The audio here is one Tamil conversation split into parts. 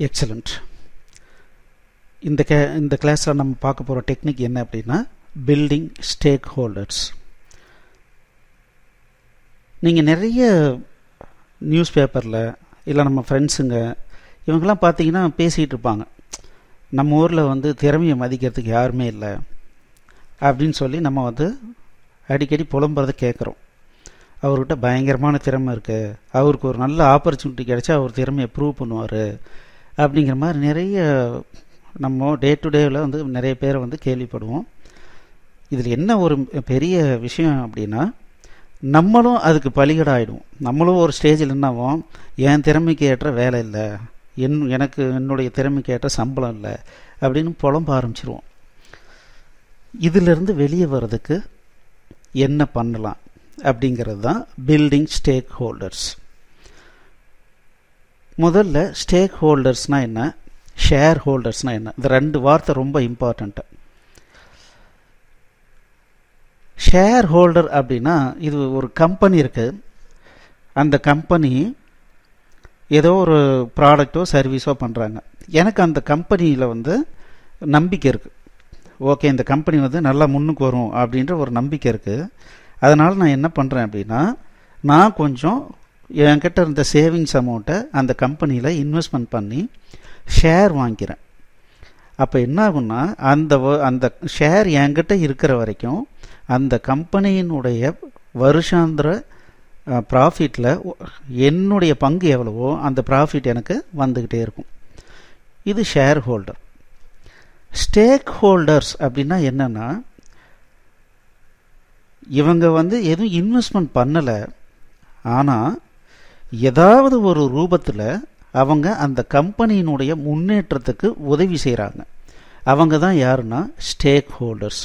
எக்ஸலண்ட் இந்த கே இந்த கிளாஸில் நம்ம பார்க்க போகிற டெக்னிக் என்ன அப்படின்னா பில்டிங் ஸ்டேக் ஹோல்டர்ஸ் நீங்கள் நிறைய நியூஸ் பேப்பரில் இல்லை நம்ம ஃப்ரெண்ட்ஸுங்க இவங்கெல்லாம் பார்த்தீங்கன்னா பேசிகிட்டு இருப்பாங்க நம்ம ஊரில் வந்து திறமையை மதிக்கிறதுக்கு யாருமே இல்லை அப்படின்னு சொல்லி நம்ம வந்து அடிக்கடி புலம்புறதை கேட்குறோம் அவர்கிட்ட பயங்கரமான திறமை இருக்குது அவருக்கு ஒரு நல்ல ஆப்பர்ச்சுனிட்டி கிடைச்சா அவர் திறமையை ப்ரூவ் பண்ணுவார் அப்படிங்கிற மாதிரி நிறைய நம்ம டே டு டேவில் வந்து நிறைய பேரை வந்து கேள்விப்படுவோம் இதில் என்ன ஒரு பெரிய விஷயம் அப்படின்னா நம்மளும் அதுக்கு பலிகடாயிடுவோம் நம்மளும் ஒரு ஸ்டேஜில் என்னாவோம் என் திறமைக்கு ஏற்ற வேலை இல்லை என் எனக்கு என்னுடைய திறமைக்கு ஏற்ற சம்பளம் இல்லை அப்படின்னு புலம்ப ஆரம்பிச்சிருவோம் இதிலிருந்து வெளியே வர்றதுக்கு என்ன பண்ணலாம் அப்படிங்கிறது தான் பில்டிங் ஸ்டேக் ஹோல்டர்ஸ் முதல்ல ஸ்டேக் ஹோல்டர்ஸ்னால் என்ன ஷேர் ஹோல்டர்ஸ்னால் என்ன இந்த ரெண்டு வார்த்தை ரொம்ப இம்பார்ட்டண்ட்டு ஷேர் ஹோல்டர் அப்படின்னா இது ஒரு கம்பெனி இருக்குது அந்த கம்பெனி ஏதோ ஒரு ப்ராடக்டோ சர்வீஸோ பண்ணுறாங்க எனக்கு அந்த கம்பெனியில் வந்து நம்பிக்கை இருக்குது ஓகே இந்த கம்பெனி வந்து நல்லா முன்னுக்கு வரும் அப்படின்ற ஒரு நம்பிக்கை இருக்குது அதனால் நான் என்ன பண்ணுறேன் அப்படின்னா நான் கொஞ்சம் என்கிட்ட இருந்த சேவிங்ஸ் அமௌண்ட்டை அந்த கம்பெனியில் இன்வெஸ்ட்மெண்ட் பண்ணி ஷேர் வாங்கிக்கிறேன் அப்போ என்ன ஆகும்னா அந்த அந்த ஷேர் என்கிட்ட இருக்கிற வரைக்கும் அந்த கம்பெனியினுடைய வருஷாந்திர ப்ராஃபிட்டில் என்னுடைய பங்கு எவ்வளவோ அந்த ப்ராஃபிட் எனக்கு வந்துக்கிட்டே இருக்கும் இது ஷேர் ஹோல்டர் ஸ்டேக் ஹோல்டர்ஸ் அப்படின்னா என்னென்னா இவங்க வந்து எதுவும் இன்வெஸ்ட்மெண்ட் பண்ணலை ஆனால் ஏதாவது ஒரு ரூபத்தில் அவங்க அந்த கம்பெனியினுடைய முன்னேற்றத்துக்கு உதவி செய்கிறாங்க அவங்க தான் யாருன்னா ஸ்டேக் ஹோல்டர்ஸ்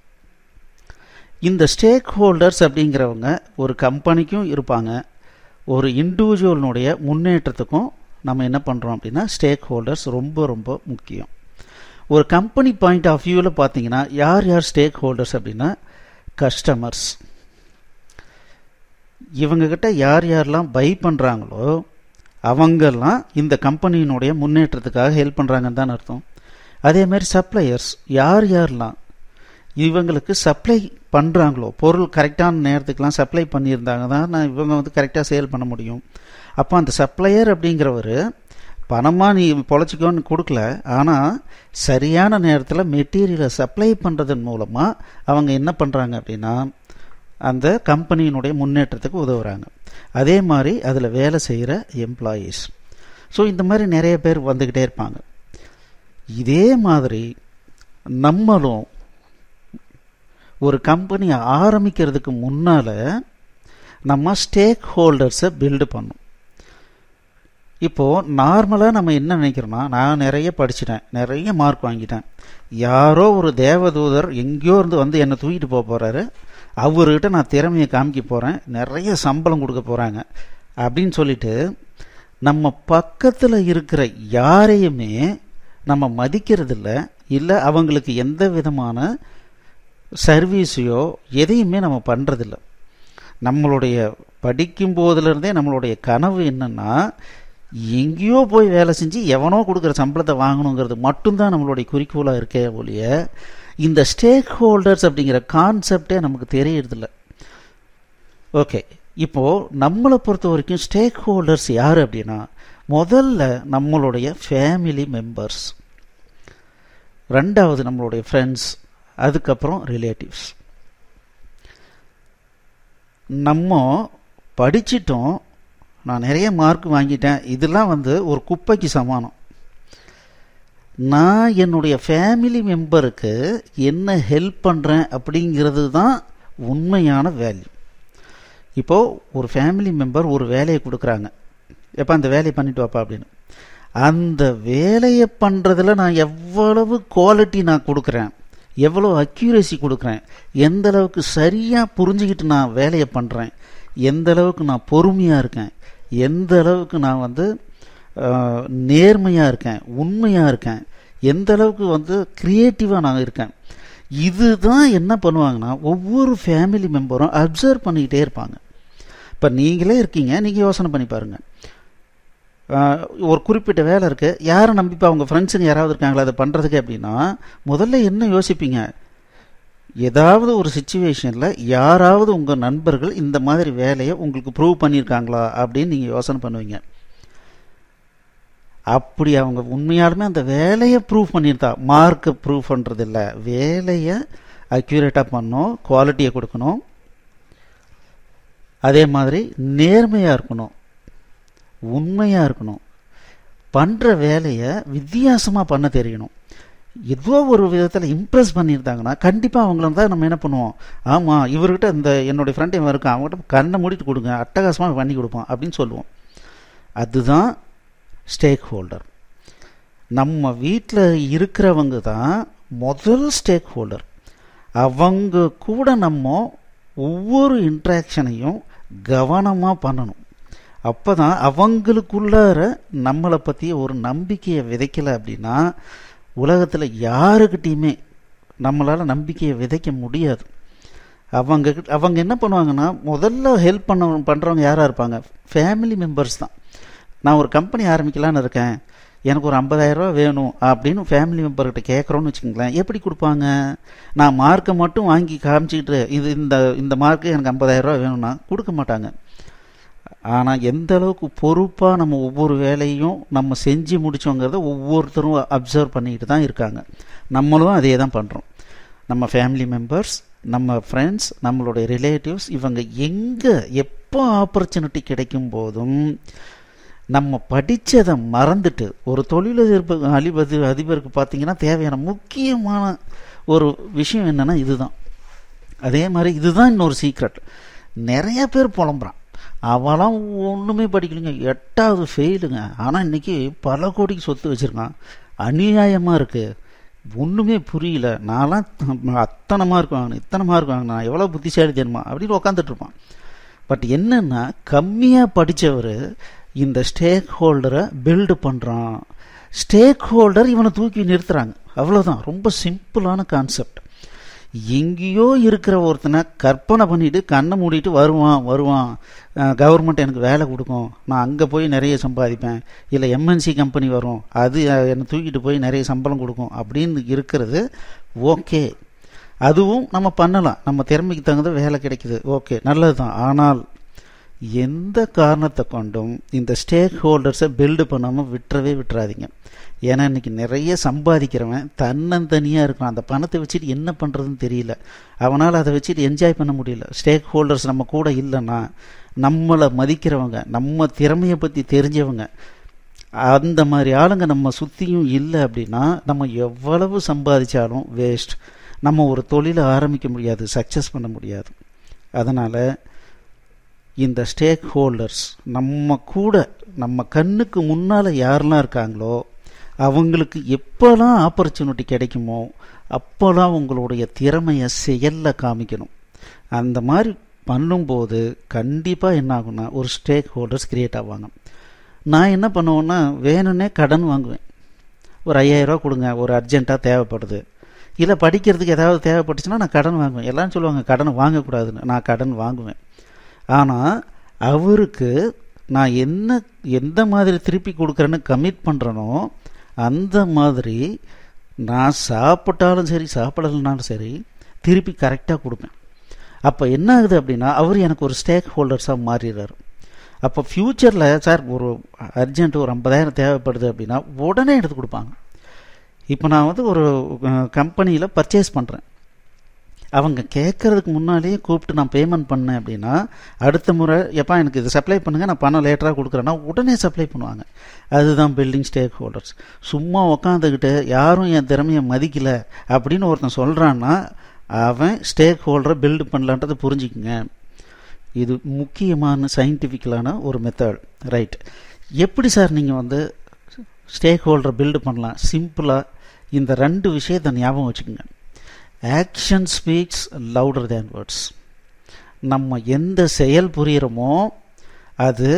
இந்த ஸ்டேக் ஹோல்டர்ஸ் அப்படிங்கிறவங்க ஒரு கம்பெனிக்கும் இருப்பாங்க ஒரு இண்டிவிஜுவலினுடைய முன்னேற்றத்துக்கும் நம்ம என்ன பண்ணுறோம் அப்படின்னா ஸ்டேக் ஹோல்டர்ஸ் ரொம்ப ரொம்ப முக்கியம் ஒரு கம்பெனி பாயிண்ட் ஆஃப் வியூவில் பார்த்தீங்கன்னா யார் யார் ஸ்டேக் ஹோல்டர்ஸ் அப்படின்னா கஸ்டமர்ஸ் இவங்கக்கிட்ட யார் யாரெல்லாம் பை பண்ணுறாங்களோ அவங்கெல்லாம் இந்த கம்பெனியினுடைய முன்னேற்றத்துக்காக ஹெல்ப் பண்ணுறாங்கன்னு தான் அர்த்தம் அதே மாதிரி சப்ளையர்ஸ் யார் யாரெல்லாம் இவங்களுக்கு சப்ளை பண்ணுறாங்களோ பொருள் கரெக்டான நேரத்துக்கெலாம் சப்ளை பண்ணியிருந்தாங்க தான் நான் இவங்க வந்து கரெக்டாக சேல் பண்ண முடியும் அப்போ அந்த சப்ளையர் அப்படிங்கிறவர் பணமாக நீ பொழைச்சிக்கோன்னு கொடுக்கல ஆனால் சரியான நேரத்தில் மெட்டீரியலை சப்ளை பண்ணுறதன் மூலமாக அவங்க என்ன பண்ணுறாங்க அப்படின்னா அந்த கம்பெனியினுடைய முன்னேற்றத்துக்கு உதவுறாங்க அதே மாதிரி அதில் வேலை செய்கிற எம்ப்ளாயீஸ் ஸோ இந்த மாதிரி நிறைய பேர் வந்துக்கிட்டே இருப்பாங்க இதே மாதிரி நம்மளும் ஒரு கம்பெனியை ஆரம்பிக்கிறதுக்கு முன்னால் நம்ம ஸ்டேக் ஹோல்டர்ஸை பில்டு பண்ணோம் இப்போது நார்மலாக நம்ம என்ன நினைக்கிறோன்னா நான் நிறைய படிச்சிட்டேன் நிறைய மார்க் வாங்கிட்டேன் யாரோ ஒரு தேவதூதர் எங்கேயோ இருந்து வந்து என்னை தூக்கிட்டு போக போகிறாரு அவர்கிட்ட நான் திறமையை காமிக்க போகிறேன் நிறைய சம்பளம் கொடுக்க போகிறாங்க அப்படின்னு சொல்லிட்டு நம்ம பக்கத்தில் இருக்கிற யாரையுமே நம்ம மதிக்கிறதில்ல இல்லை அவங்களுக்கு எந்த விதமான சர்வீஸையோ எதையுமே நம்ம பண்ணுறதில்ல நம்மளுடைய படிக்கும் போதிலிருந்தே நம்மளுடைய கனவு என்னென்னா எங்கேயோ போய் வேலை செஞ்சு எவனோ கொடுக்குற சம்பளத்தை வாங்கணுங்கிறது மட்டும்தான் நம்மளுடைய குறிக்கோளாக இருக்கே ஒழிய இந்த ஸ்டேக் ஹோல்டர்ஸ் அப்படிங்கிற கான்செப்டே நமக்கு தெரியறதில்ல ஓகே இப்போது நம்மளை பொறுத்த வரைக்கும் ஸ்டேக் ஹோல்டர்ஸ் யார் அப்படின்னா முதல்ல நம்மளுடைய ஃபேமிலி மெம்பர்ஸ் ரெண்டாவது நம்மளுடைய ஃப்ரெண்ட்ஸ் அதுக்கப்புறம் ரிலேட்டிவ்ஸ் நம்ம படிச்சிட்டோம் நான் நிறைய மார்க் வாங்கிட்டேன் இதெல்லாம் வந்து ஒரு குப்பைக்கு சமானம் நான் என்னுடைய ஃபேமிலி மெம்பருக்கு என்ன ஹெல்ப் பண்ணுறேன் அப்படிங்கிறது தான் உண்மையான வேல்யூ இப்போது ஒரு ஃபேமிலி மெம்பர் ஒரு வேலையை கொடுக்குறாங்க எப்போ அந்த வேலையை பண்ணிட்டு வாப்பா அப்படின்னு அந்த வேலையை பண்ணுறதுல நான் எவ்வளவு குவாலிட்டி நான் கொடுக்குறேன் எவ்வளோ அக்யூரேசி கொடுக்குறேன் எந்த அளவுக்கு சரியாக புரிஞ்சுக்கிட்டு நான் வேலையை பண்ணுறேன் எந்த அளவுக்கு நான் பொறுமையாக இருக்கேன் எந்த அளவுக்கு நான் வந்து நேர்மையாக இருக்கேன் உண்மையாக இருக்கேன் எந்த அளவுக்கு வந்து க்ரியேட்டிவாக நான் இருக்கேன் இதுதான் என்ன பண்ணுவாங்கன்னா ஒவ்வொரு ஃபேமிலி மெம்பரும் அப்சர்வ் பண்ணிக்கிட்டே இருப்பாங்க இப்போ நீங்களே இருக்கீங்க நீங்கள் யோசனை பண்ணி பாருங்கள் ஆஹ், ஒரு குறிப்பிட்ட வேலை இருக்குது யாரை நம்பிப்பா அவங்க ஃப்ரெண்ட்ஸுங்க யாராவது இருக்காங்களா அதை பண்ணுறதுக்கு அப்படின்னா முதல்ல என்ன யோசிப்பீங்க ஏதாவது ஒரு சுச்சுவேஷனில் யாராவது உங்கள் நண்பர்கள் இந்த மாதிரி வேலையை உங்களுக்கு ப்ரூவ் பண்ணியிருக்காங்களா அப்படின்னு நீங்கள் யோசனை பண்ணுவீங்க அப்படி அவங்க உண்மையாலுமே அந்த வேலையை ப்ரூவ் பண்ணியிருந்தா மார்க்கை ப்ரூவ் பண்ணுறது இல்லை வேலையை அக்யூரேட்டாக பண்ணணும் குவாலிட்டியை கொடுக்கணும் அதே மாதிரி நேர்மையாக இருக்கணும் உண்மையாக இருக்கணும் பண்ணுற வேலையை வித்தியாசமாக பண்ண தெரியணும் ஏதோ ஒரு விதத்தில் இம்ப்ரெஸ் பண்ணியிருந்தாங்கன்னா கண்டிப்பாக அவங்கள தான் நம்ம என்ன பண்ணுவோம் ஆமாம் இவர்கிட்ட இந்த என்னுடைய ஃப்ரெண்ட் இவன் இருக்கான் அவங்ககிட்ட கண்ணை மூடிட்டு கொடுங்க அட்டகாசமாக பண்ணி கொடுப்போம் அப்படின்னு சொல்லுவோம் அதுதான் ஸ்டேக் ஹோல்டர் நம்ம வீட்டில் இருக்கிறவங்க தான் முதல் ஸ்டேக் ஹோல்டர் அவங்க கூட நம்ம ஒவ்வொரு இன்ட்ராக்ஷனையும் கவனமாக பண்ணணும் அப்போ தான் அவங்களுக்குள்ளார நம்மளை பற்றி ஒரு நம்பிக்கையை விதைக்கலை அப்படின்னா உலகத்தில் யாருக்கிட்டேயுமே நம்மளால் நம்பிக்கையை விதைக்க முடியாது அவங்க கிட்ட- அவங்க என்ன பண்ணுவாங்கன்னா முதல்ல ஹெல்ப் பண்ண பண்ணுறவங்க யாராக இருப்பாங்க ஃபேமிலி மெம்பர்ஸ் தான் நான் ஒரு கம்பெனி ஆரம்பிக்கலான்னு இருக்கேன் எனக்கு ஒரு 50000 ரூபாய் வேணும் அப்படின்னு ஃபேமிலி மெம்பர்கிட்ட கேட்குறோன்னு வச்சுக்கோங்களேன் எப்படி கொடுப்பாங்க நான் மார்க்கை மட்டும் வாங்கி காமிச்சிக்கிட்டு இது இந்த இந்த மார்க்கு எனக்கு 50000 ரூபாய் வேணும்னா கொடுக்க மாட்டாங்க ஆனால் எந்த அளவுக்கு பொறுப்பாக நம்ம ஒவ்வொரு வேலையும் நம்ம செஞ்சு முடிச்சோங்கிறத ஒவ்வொருத்தரும் அப்சர்வ் பண்ணிக்கிட்டு தான் இருக்காங்க நம்மளும் அதே தான் பண்ணுறோம் நம்ம ஃபேமிலி மெம்பர்ஸ் நம்ம ஃப்ரெண்ட்ஸ் நம்மளுடைய ரிலேட்டிவ்ஸ் இவங்க எங்கே எப்போ ஆப்பர்ச்சுனிட்டி கிடைக்கும் போதும் நம்ம படித்ததை மறந்துட்டு ஒரு தொழிலதிபர் அதிபதி அதிபருக்கு பார்த்தீங்கன்னா தேவையான முக்கியமான ஒரு விஷயம் என்னன்னா இதுதான் அதே மாதிரி இதுதான் இன்னொரு சீக்ரெட் நிறைய பேர் புலம்புறான் அவெல்லாம் ஒன்றுமே படிக்கலைங்க எட்டாவது ஃபெயிலுங்க ஆனால் இன்னைக்கு பல கோடிக்கு சொத்து வச்சுருக்கான் அநியாயமாக இருக்குது ஒன்றுமே புரியல நான்லாம் அத்தனை மார்க் வாங்கினேன் இத்தனை மார்க் வாங்கினேன் நான் எவ்வளோ புத்திசாலி தெரியுமா அப்படின்னு உக்காந்துட்டு இருப்பான் பட் என்னன்னா கம்மியாக படித்தவர் இந்த ஸ்டேக் ஹோல்டரை பில்டு பண்ணுறான் ஸ்டேக் ஹோல்டர் இவனை தூக்கி நிறுத்துறாங்க அவ்வளோதான் ரொம்ப சிம்பிளான கான்செப்ட் எங்கேயோ இருக்கிற ஒருத்தனை கற்பனை பண்ணிட்டு கண்ணை மூடிட்டு வருவான் வருவான் கவர்மெண்ட் எனக்கு வேலை கொடுக்கும் நான் அங்கே போய் நிறைய சம்பாதிப்பேன் இல்லை எம்என்சி கம்பெனி வரும் அது அஹ், என்னை தூக்கிட்டு போய் நிறைய சம்பளம் கொடுக்கும் அப்படின்னு இருக்கிறது ஓகே அதுவும் நம்ம பண்ணலாம் நம்ம திறமைக்கு தகுந்த வேலை கிடைக்குது ஓகே நல்லது தான் ஆனால் எந்த காரணத்தை கொண்டும் இந்த ஸ்டேக் ஹோல்டர்ஸை பில்டு பண்ணாமல் விட்டுறவே விட்டுறாதீங்க ஏன்னா இன்னைக்கு நிறைய சம்பாதிக்கிறவன் தன்னந்தனியாக இருக்கான் அந்த பணத்தை வச்சுட்டு என்ன பண்ணுறதுன்னு தெரியல அவனால் அதை வச்சுட்டு என்ஜாய் பண்ண முடியல ஸ்டேக் ஹோல்டர்ஸ் நம்ம கூட இல்லைன்னா நம்மளை மதிக்கிறவங்க நம்ம திறமையை பற்றி தெரிஞ்சவங்க அந்த மாதிரி ஆளுங்க நம்ம சுற்றியும் இல்லை அப்படின்னா நம்ம எவ்வளவு சம்பாதிச்சாலும் வேஸ்ட் நம்ம ஒரு தொழிலை ஆரம்பிக்க முடியாது சக்ஸஸ் பண்ண முடியாது அதனால் இந்த ஸ்டேக் ஹோல்டர்ஸ் நம்ம கூட நம்ம கண்ணுக்கு முன்னால் யாரெல்லாம் இருக்காங்களோ அவங்களுக்கு எப்போல்லாம் ஆப்பர்ச்சுனிட்டி கிடைக்குமோ அப்போல்லாம் உங்களுடைய திறமையை செயலில் காமிக்கணும் அந்த மாதிரி பண்ணும்போது கண்டிப்பாக என்ன ஆகும்னா ஒரு ஸ்டேக் ஹோல்டர்ஸ் கிரியேட் ஆவாங்க நான் என்ன பண்ணுவேன்னா வேணும்னே கடன் வாங்குவேன் ஒரு ஐயாயிரரூவா கொடுங்க ஒரு அர்ஜென்ட்டாக தேவைப்படுது இல்லை படிக்கிறதுக்கு ஏதாவது தேவைப்பட்டுச்சுன்னா நான் கடன் வாங்குவேன் எல்லாரும் சொல்லுவாங்க கடன் வாங்கக்கூடாதுன்னு நான் கடன் வாங்குவேன் ஆனால் அவருக்கு நான் என்ன எந்த மாதிரி திருப்பி கொடுக்குறேன்னு கமிட் பண்ணுறனோ அந்த மாதிரி நான் சாப்பிட்டாலும் சரி சாப்பிடலைனாலும் சரி திருப்பி கரெக்டாக கொடுப்பேன் அப்போ என்ன ஆகுது அப்படின்னா அவர் எனக்கு ஒரு ஸ்டேக் ஹோல்டர்ஸாக மாறிடுறாரு அப்போ ஃப்யூச்சரில் சார் ஒரு அர்ஜென்ட் ஒரு ஐம்பதாயிரம் தேவைப்படுது அப்படின்னா உடனே எடுத்து கொடுப்பாங்க இப்போ நான் வந்து ஒரு கம்பெனியில் பர்ச்சேஸ் பண்ணுறேன் அவங்க கேட்கறதுக்கு முன்னாலேயே கூப்பிட்டு நான் பேமெண்ட் பண்ணேன் அப்படின்னா அடுத்த முறை எப்பா எனக்கு இது சப்ளை பண்ணுங்க நான் பணம் லேட்டராக கொடுக்குறேன்னா உடனே சப்ளை பண்ணுவாங்க அதுதான் பில்டிங் ஸ்டேக் ஹோல்டர்ஸ் சும்மா உக்காந்துக்கிட்டு யாரும் என் திறமையை மதிக்கல அப்படின்னு ஒருத்தன் சொல்கிறான்னா அவன் ஸ்டேக் ஹோல்டரை பில்டு பண்ணலான்றதை புரிஞ்சுக்குங்க இது முக்கியமான சயின்டிஃபிக்கலான ஒரு மெத்தட் ரைட் எப்படி சார் நீங்கள் வந்து ஸ்டேக் ஹோல்டரை பில்டு பண்ணலாம் சிம்பிளாக இந்த ரெண்டு விஷயத்தை ஞாபகம் வச்சுக்கோங்க action speaks louder than words நம்ம எந்த செயல் புரிகிறோமோ அது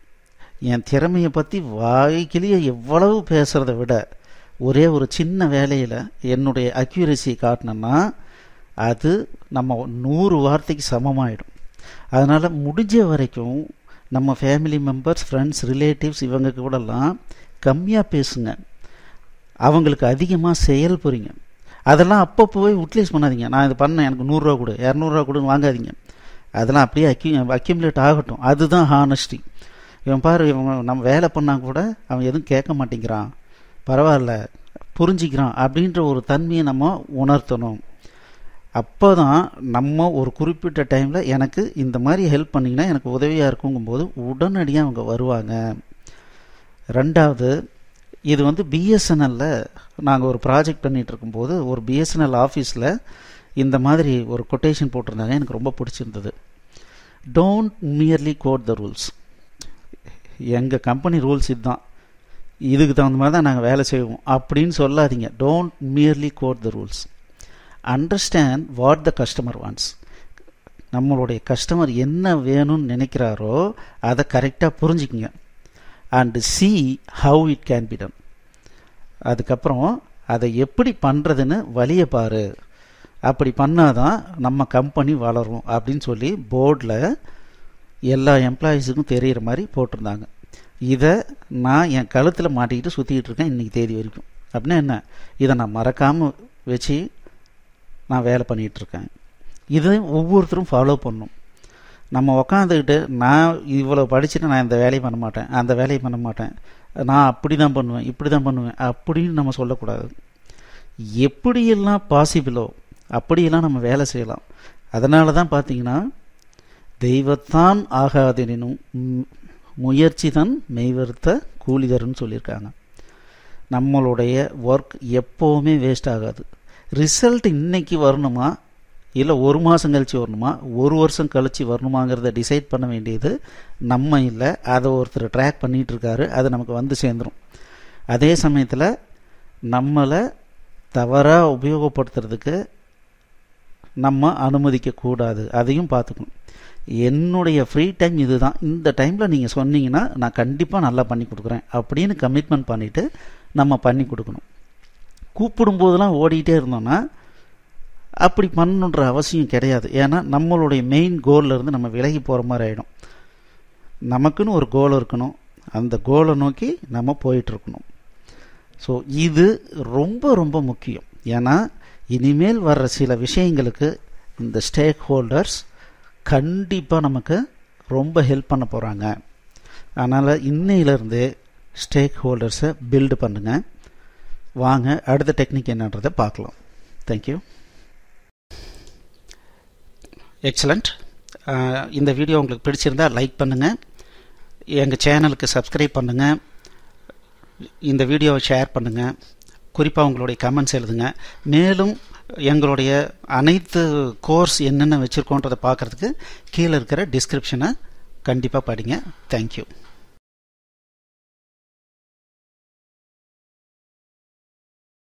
என் திறமையை பற்றி வாய்க்கிலேயே எவ்வளவு பேசுகிறத விட ஒரே ஒரு சின்ன வேலையில் என்னுடைய அக்யூரசி காட்டினேன்னா அது நம்ம நூறு வார்த்தைக்கு சமமாயிடும் அதனால் முடிஞ்ச வரைக்கும் நம்ம ஃபேமிலி மெம்பர்ஸ் ஃப்ரெண்ட்ஸ் ரிலேட்டிவ்ஸ் இவங்க கூடலாம் கம்மியாக பேசுங்க அவங்களுக்கு அதிகமாக செயல் புரிங்க அதெல்லாம் அப்போ போய் யூட்டிலைஸ் பண்ணாதீங்க நான் இது பண்ணேன் எனக்கு நூறுரூவா கொடு இரநூறுவா கொடுன்னு வாங்காதீங்க அதெல்லாம் அப்படியே அக்யூ அக்யூமுலேட் ஆகட்டும் அதுதான் ஹானஸ்டி இவன் பாரு இவன் நம்ம வேலை பண்ணால் கூட அவன் எதுவும் கேட்க மாட்டேங்கிறான் பரவாயில்ல புரிஞ்சிக்கிறான் அப்படின்ற ஒரு தன்மையை நம்ம உணர்த்தணும் அப்போ தான் நம்ம ஒரு குறிப்பிட்ட டைமில் எனக்கு இந்த மாதிரி ஹெல்ப் பண்ணிங்கன்னா எனக்கு உதவியாக இருக்குங்கும்போது உடனடியாக அவங்க வருவாங்க ரெண்டாவது இது வந்து பிஎஸ்என்எல்ல நாங்கள் ஒரு ப்ராஜெக்ட் பண்ணிகிட்டு இருக்கும்போது ஒரு பிஎஸ்என்எல் ஆஃபீஸில் இந்த மாதிரி ஒரு கொட்டேஷன் போட்டிருந்தாங்க எனக்கு ரொம்ப பிடிச்சிருந்தது don't merely quote the rules எங்கள் கம்பெனி ரூல்ஸ் இதுதான் இதுக்கு தகுந்த மாதிரி தான் நாங்கள் வேலை செய்வோம் அப்படின்னு சொல்லாதீங்க don't merely quote the rules understand what the customer wants நம்மளுடைய கஸ்டமர் என்ன வேணும்னு நினைக்கிறாரோ அதை கரெக்டாக புரிஞ்சுக்குங்க and see how it can be done அதுக்கப்புறம் அதை எப்படி பண்ணுறதுன்னு வழியை பாரு அப்படி பண்ணாதான் நம்ம கம்பெனி வளரும் அப்படின்னு சொல்லி போர்டில் எல்லா எம்ப்ளாயீஸுக்கும் தெரிகிற மாதிரி போட்டிருந்தாங்க இதை நான் என் கழுத்தில் மாட்டிக்கிட்டு சுற்றிக்கிட்டு இருக்கேன் இன்றைக்கி தேதி வரைக்கும் அப்படின்னா என்ன இதை நான் மறக்காமல் வச்சு நான் வேலை பண்ணிகிட்ருக்கேன் இதை ஒவ்வொருத்தரும் ஃபாலோ பண்ணும் நம்ம உக்காந்துக்கிட்டு நான் இவ்வளோ படிச்சுட்டு நான் இந்த வேலையை பண்ண மாட்டேன் அந்த வேலையை பண்ண மாட்டேன் நான் அப்படி தான் பண்ணுவேன் இப்படி தான் பண்ணுவேன் அப்படின்னு நம்ம சொல்லக்கூடாது எப்படியெல்லாம் பாசிபிளோ அப்படியெல்லாம் நம்ம வேலை செய்யலாம் அதனால தான் பார்த்தீங்கன்னா தெய்வத்தான் ஆகாதெனினும் முயற்சி தான் மெய்வருத்த கூலிதர்னு சொல்லியிருக்காங்க நம்மளுடைய ஒர்க் எப்போவுமே வேஸ்ட் ஆகாது ரிசல்ட் இன்னைக்கு வரணுமா இல்லை ஒரு மாதம் கழித்து வரணுமா ஒரு வருஷம் கழித்து வரணுமாங்கிறத டிசைட் பண்ண வேண்டியது நம்ம இல்லை அதை ஒருத்தர் ட்ராக் பண்ணிகிட்டு இருக்காரு அது நமக்கு வந்து சேர்ந்துடும் அதே சமயத்தில் நம்மளை தவறாக உபயோகப்படுத்துறதுக்கு நம்ம அனுமதிக்கக்கூடாது அதையும் பார்த்துக்கணும் என்னுடைய ஃப்ரீ டைம் இதுதான் இந்த டைமில் நீங்கள் சொன்னீங்கன்னா நான் கண்டிப்பாக நல்லா பண்ணி கொடுக்குறேன் அப்படின்னு கமிட்மெண்ட் பண்ணிவிட்டு நம்ம பண்ணி கொடுக்கணும் கூப்பிடும்போதெல்லாம் ஓடிக்கிட்டே இருந்தோம்னா அப்படி பண்ணணுன்ற அவசியம் கிடையாது ஏன்னா நம்மளுடைய மெயின் கோல்லேருந்து நம்ம விலகி போகிற மாதிரி ஆகிடும் நமக்குன்னு ஒரு கோல் இருக்கணும் அந்த கோலை நோக்கி நம்ம போயிட்டுருக்கணும் ஸோ இது ரொம்ப ரொம்ப முக்கியம் ஏன்னா இனிமேல் வர்ற சில விஷயங்களுக்கு இந்த ஸ்டேக் ஹோல்டர்ஸ் கண்டிப்பாக நமக்கு ரொம்ப ஹெல்ப் பண்ண போகிறாங்க அதனால் இன்னையிலேருந்து ஸ்டேக் ஹோல்டர்ஸை பில்டு பண்ணுங்கள் வாங்க அடுத்த டெக்னிக் என்னன்றதை பார்க்கலாம் தேங்க்யூ எக்ஸலண்ட் இந்த வீடியோ உங்களுக்கு பிடிச்சிருந்தா லைக் பண்ணுங்கள் எங்கள் சேனலுக்கு சப்ஸ்கிரைப் பண்ணுங்கள் இந்த வீடியோவை ஷேர் பண்ணுங்கள் குறிப்பாக உங்களுடைய கமெண்ட்ஸ் எழுதுங்க மேலும் எங்களுடைய அனைத்து கோர்ஸ் என்னென்ன வச்சுருக்கோன்றதை பார்க்குறதுக்கு கீழே இருக்கிற டிஸ்கிரிப்ஷனை கண்டிப்பாக படிங்க தேங்க்யூ